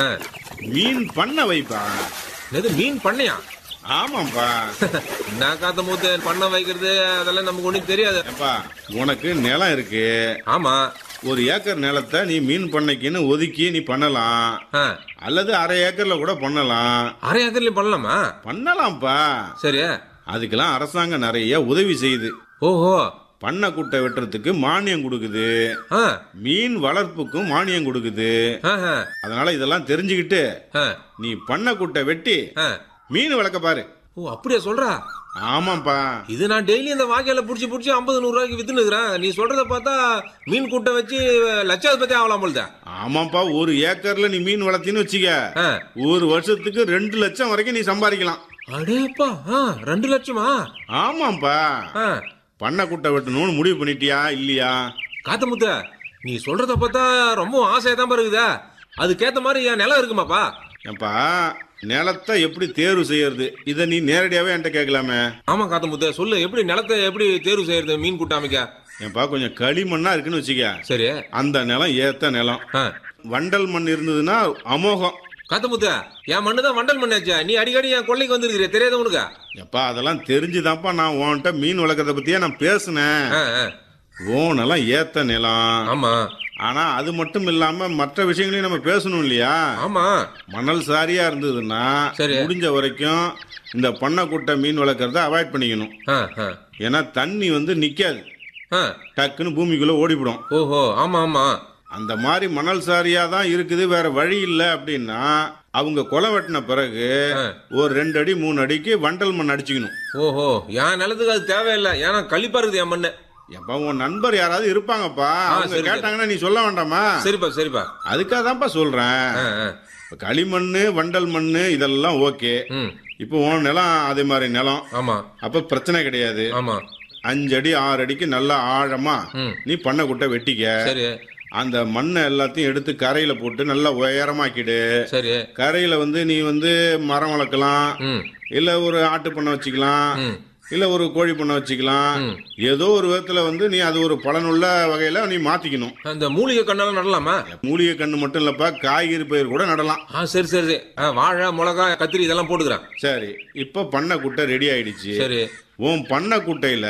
மீன் பண்ண வைப்பா இது மீன் பண்ணையா ஆமாப்பா நான் காத்த மூத்த பண்ண வைக்கிறது அதெல்லாம் நமக்கு ஒண்ணும் தெரியாது ஏப்பா உனக்கு நிலம் இருக்கு ஆமா ஒரு ஏக்கர் நிலத்தை நீ மீன் பண்ணைக்குன்னு ஒதுக்கி நீ பண்ணலாம் ஆ, அல்லது அரை ஏக்கர்ல கூட பண்ணலாம் அரை ஏக்கர்லயும் பண்ணலாமா பண்ணலாம்ப்பா சரி அதுக்கெல்லாம் அரசாங்கம் நிறைய உதவி செய்யுது ஓஹோ பண்ணை குட்டை வெட்டுறதுக்கு மானியம் கொடுக்குது ஆ, மீன் வளர்ப்புக்கும் மானியம் கொடுக்குது ஆஹா, அதனால இதெல்லாம் தெரிஞ்சுக்கிட்டு ஆ, நீ பண்ணை குட்டை வெட்டி ஆ. மீன் வளர்க்க பாரு ஓ அப்படியா சொல்றா ஆமாப்பா இது நான் டெய்லி இந்த வாய்க்கால புடிச்சு புடிச்சு ஐம்பது நூறு ரூபாய்க்கு வித்துன்னு இருக்கிறேன் நீ சொல்றத பார்த்தா மீன் கூட்டை வச்சு லட்சாதிபதி ஆகலாம் போல்தா ஆமாப்பா ஒரு ஏக்கர்ல நீ மீன் வளர்த்தின்னு வச்சுக்க ஆ. ஒரு வருஷத்துக்கு ரெண்டு லட்சம் வரைக்கும் நீ சம்பாதிக்கலாம் அடேப்பா ஆ, ரெண்டு லட்சமா ஆமாப்பா ஆ, பண்ணை குட்டை வெட்டணும்னு முடிவு பண்ணிட்டியா இல்லையா காத்த முத்த நீ சொல்றத பார்த்தா ரொம்ப ஆசையா தான் இருக்குதா அதுக்கேத்த மாதிரி என் நிலம் இருக்குமாப்பா ஏப்பா நிலத்தை எப்படி தேர்வு செய்யறது இதை நீ நேரடியாவே என்கிட்ட கேட்கலாமே ஆமா காத்த முத்த சொல்லு எப்படி நிலத்தை எப்படி தேர்வு செய்யறது மீன் கூட்ட அமைக்க ஏப்பா கொஞ்சம் களிமண்ணா இருக்குன்னு வச்சுக்க சரி அந்த நிலம் ஏத்த நிலம் ஆ. வண்டல் மண் இருந்ததுன்னா அமோகம் காத்த முத்த என் மண்ணு தான் வண்டல் மண்ணாச்சா நீ அடிக்கடி என் கொள்ளைக்கு வந்திருக்கிற தெரியாத உனக்கு எப்பா அதெல்லாம் தெரிஞ்சுதான்ப்பா நான் உன்கிட்ட மீன் வளர்க்கறத பத்தியே நான் பேசினேன் ஆ, ஆ. ஓ நிலம் ஏத்த நிலம் ஆமா ஆனா அது மட்டும் இல்லாம மற்ற விஷயங்களையும் நம்ம பேசணும் இல்லையா ஆமா மணல் சாரியா இருந்ததுன்னா சரி. முடிஞ்ச வரைக்கும் இந்த பண்ணைக்குட்டை மீன் வளர்க்கறத அவாய்ட் பண்ணிக்கணும் ஆ, ஆ. ஏன்னா தண்ணி வந்து நிக்காது ஆ. டக்குன்னு பூமிக்குள்ள ஓடிவிடும் ஓஹோ ஆமா ஆமா அந்த மாதிரி மணல் சாரியா தான் இருக்குது வேற வழி இல்லை அப்படின்னா அவங்க கொலை வெட்டின பிறகு ஆ. ஒரு ரெண்டு அடி மூணு அடிக்கு வண்டல் மண் அடிச்சுக்கணும் ஓஹோ என் நிலத்துக்கு அது தேவையில்லை ஏன்னா கழிப்பா இருக்குது என் மண்ணு எப்ப உன் நண்பர் யாராவது இருப்பாங்கப்பா அவங்க சரி, கேட்டாங்கன்னா நீ சொல்ல வேண்டாமா சரிப்பா சரிப்பா அதுக்காக தான்ப்பா சொல்றேன் ஆ, ஆ. இப்ப களிமண்ணு வண்டல் மண்ணு இதெல்லாம் ஓகே ம் இப்போ உன் நிலம் அதே மாதிரி நிலம் ஆமா அப்ப பிரச்சனை கிடையாது ஆமா அஞ்சு அடி ஆறு அடிக்கு நல்லா ஆழமா ம். நீ பண்ண குட்டை வெட்டிக்க சரி அந்த மண்ணை எல்லாத்தையும் எடுத்து கரையில போட்டு நல்லா உயரமாக்கிடு சரி கரையில வந்து நீ வந்து மரம் வளர்க்கலாம் ம் இல்ல ஒரு ஆட்டு பண்ணை வச்சுக்கலாம் ம் இல்ல ஒரு கோழி பண்ணை வச்சுக்கலாம் ம். ஏதோ ஒரு விதத்துல வந்து நீ அது ஒரு பலனுள்ள வகையில நீ மாத்திக்கணும் அந்த மூலிகை கண்ணெல்லாம் நடலாமா மூலிகை கண்ணு மட்டும் இல்லப்பா காய்கறி பயிர் கூட நடலாம் ஆ சரி சரி சரி ஆ, வாழை மிளகா கத்திரி இதெல்லாம் போட்டுக்கிறேன் சரி இப்ப பண்ணை குட்டை ரெடி ஆயிடுச்சு சரி உன் பண்ணை குட்டையில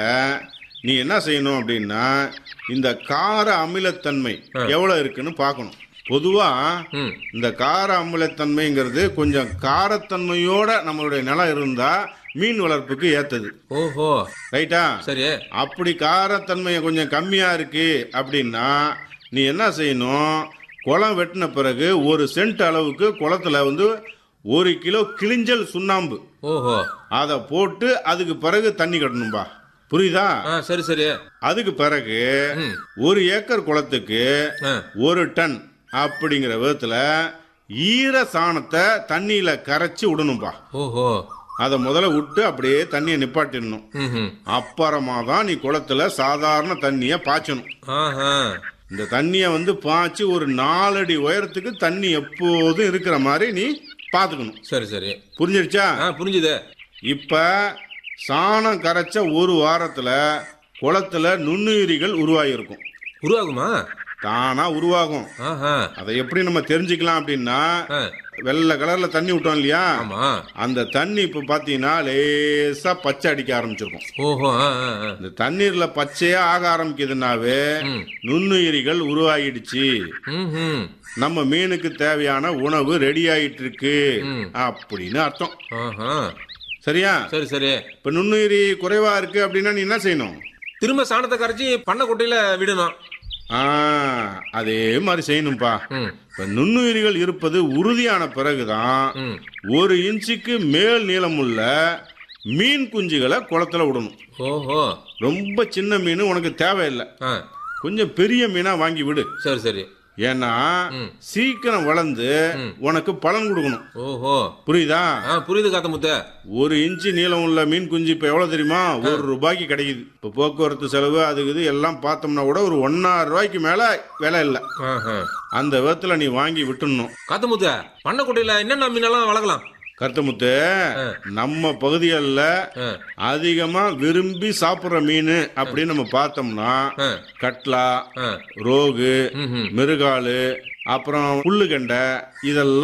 நீ என்ன செய்யணும் அப்படின்னா இந்த கார அமிலத்தன்மை எவ்வளவு இருக்குன்னு பார்க்கணும் பொதுவா ம் இந்த கார அமிலத்தன்மைங்கிறது கொஞ்சம் காரத்தன்மையோட நம்மளுடைய நிலம் இருந்தா மீன் வளர்ப்புக்கு ஏத்தது ஓஹோ ரைட்டா சரி அப்படி காரத்தன்மை கொஞ்சம் கம்மியா இருக்கு அப்படின்னா நீ என்ன செய்யணும் குளம் வெட்டின பிறகு ஒரு சென்ட் அளவுக்கு குளத்துல வந்து ஒரு கிலோ கிளிஞ்சல் சுண்ணாம்பு ஓஹோ அதை போட்டு அதுக்கு பிறகு தண்ணி கட்டணும்பா புரியுதா ஆ சரி சரி அதுக்கு பிறகு ம் ஒரு ஏக்கர் குளத்துக்கு ஆ ஒரு டன் அப்படிங்கிற விதத்துல ஈர சாணத்தை தண்ணியில கரைச்சி விடணும்பா ஓஹோ அதை முதல்ல விட்டு அப்படியே தண்ணியை நிப்பாட்டிடணும் ம் ம் அப்புறமா தான் நீ குளத்துல சாதாரண தண்ணியை பாய்ச்சணும் ஆஹா இந்த தண்ணியை வந்து பாய்ச்சி ஒரு நாலடி உயரத்துக்கு தண்ணி எப்போதும் இருக்கிற மாதிரி நீ பார்த்துக்கணும் சரி சரி புரிஞ்சிடுச்சா ஆ புரிஞ்சுது இப்ப சாணம் கரைச்ச ஒரு வாரத்துல குளத்துல நுண்ணுயிரிகள் உருவாகியிருக்கும் உருவாகுமா தானா உருவாகும் ஆஹா அதை எப்படி நம்ம தெரிஞ்சுக்கலாம் அப்படின்னா ஆ வெள்ளை கலர்ல தண்ணி விட்டோம் இல்லையா ஆமா அந்த தண்ணி இப்ப பாத்தீங்கன்னா லேசா பச்சை அடிக்க ஆரம்பிச்சிருக்கும் ஓஹோ ஆ ஆ ஆ இந்த தண்ணீர்ல பச்சையா ஆக ஆரம்பிக்குதுனாவே ம். நுண்ணுயிரிகள் உருவாகிடுச்சு ம் ம் நம்ம மீனுக்கு தேவையான உணவு ரெடி ஆயிட்டு இருக்கு ம். அப்படின்னு அர்த்தம் ஆஹா சரியா சரி சரி இப்ப நுண்ணுயிரி குறைவா இருக்கு அப்படின்னா நீ என்ன செய்யணும் திரும்ப சாணத்தை கரைச்சி பண்ணை குட்டையில விடணும் ஆ அதே மாதிரி செய்யணும்பா ம் இப்ப நுண்ணுயிரிகள் இருப்பது உறுதியான பிறகுதான் ம் ஒரு இன்ச்சுக்கு மேல் நீளமுள்ள மீன் குஞ்சுகளை குளத்துல விடணும் ஓஹோ ரொம்ப சின்ன மீன் உனக்கு தேவையில்லை ஆ கொஞ்சம் பெரிய மீனா வாங்கி விடு சரி சரி ஏன்னா ம். சீக்கிரம் வளர்ந்து உனக்கு பலன் கொடுக்கணும் ஓஹோ புரியுதா ஆ புரியுது காத்த முத்த ஒரு இன்ச்சு நீளம் உள்ள மீன் குஞ்சு இப்ப எவ்வளவு தெரியுமா ஒரு ரூபாய்க்கு கிடைக்குது இப்ப போக்குவரத்து செலவு அதுக்கு இது எல்லாம் பார்த்தோம்னா கூட ஒரு ஒன்னாயிரம் ரூபாய்க்கு மேல விலை இல்லை ஆஹா அந்த விதத்துல நீ வாங்கி விட்டுடணும் காத்த முத்த பண்ணை குட்டையில என்னென்ன மீனெல்லாம் வளர்க்கலாம் கருத்தமுத்து நம்ம பகுதிகளில் ஆ அதிகமா விரும்பி சாப்பிடுற மீன் அப்படின்னு நம்ம பார்த்தோம்னா ஆ கட்லா ஆ ரோகு ம் ம் மிருகாலு அப்புறம் புல்லுகண்டை இதெல்லாம்